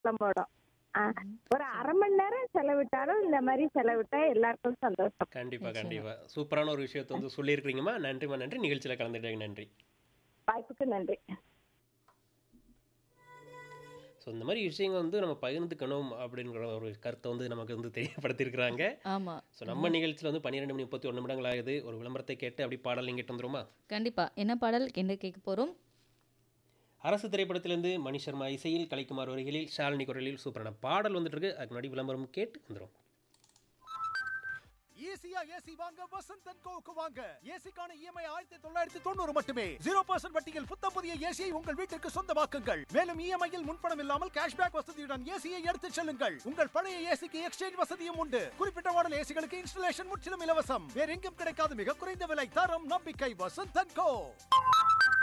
கிளம்பிடும் ஆ, ஒரு அரை மணி நேரம் செலவிட்டாலும் இந்த மாதிரி செலவிட்டா எல்லாருக்கும் சந்தோஷம் கண்டிப்பா நிச்சயமா. கண்டிப்பா சூப்பரான ஒரு விஷயத்தை வந்து சொல்லியிருக்கிறீங்கம்மா நன்றிம்மா நன்றி நிகழ்ச்சியில் கலந்துட்டேங்க நன்றி வாய்ப்புக்கு நன்றி ஸோ இந்த மாதிரி விஷயங்கள் வந்து நம்ம பகிர்ந்துக்கணும் அப்படிங்கிற ஒரு கருத்தை வந்து நமக்கு வந்து தெரியப்படுத்தியிருக்கிறாங்க ஆமா ஸோ நம்ம நிகழ்ச்சியில் வந்து பன்னிரெண்டு மணி முப்பத்தி ஒரு நிமிடங்கள் ஆகுது ஒரு விளம்பரத்தை கேட்டு அப்படி பாடல் நீங்கள் வந்துருமா கண்டிப்பா என்ன பாடல் என்ன கேட்க போறோம் அரசு திரைப்படத்திலிருந்து மணி சர்மா இசையில் கலைக்குமார் வரிகளில் ஷாலினி குரலில் சூப்பரான பாடல் வந்துட்டு இருக்கு அதுக்கு முன்னாடி விளம்பரம் கேட்டு வந்துடும் ஈஸியா ஏசி வாங்க வசந்த் அண்ட் கோவுக்கு வாங்க ஏசிக்கான இஎம்ஐ ஆயிரத்தி தொள்ளாயிரத்தி தொண்ணூறு மட்டுமே ஜீரோ பர்சன்ட் வட்டியில் புத்த புதிய ஏசியை உங்கள் வீட்டிற்கு சொந்தமாக்குங்கள் மேலும் இஎம்ஐயில் முன்பணம் இல்லாமல் கேஷ்பேக் வசதியுடன் ஏசியை எடுத்துச் செல்லுங்கள் உங்கள் பழைய ஏசிக்கு எக்ஸ்சேஞ்ச் வசதியும் உண்டு குறிப்பிட்ட மாடல் ஏசிகளுக்கு இன்ஸ்டலேஷன் முற்றிலும் இலவசம் வேற எங்கும் கிடைக்காத மிக குறைந்த விலை தரம் நம்பிக்கை வசந்த் அண்ட் கோ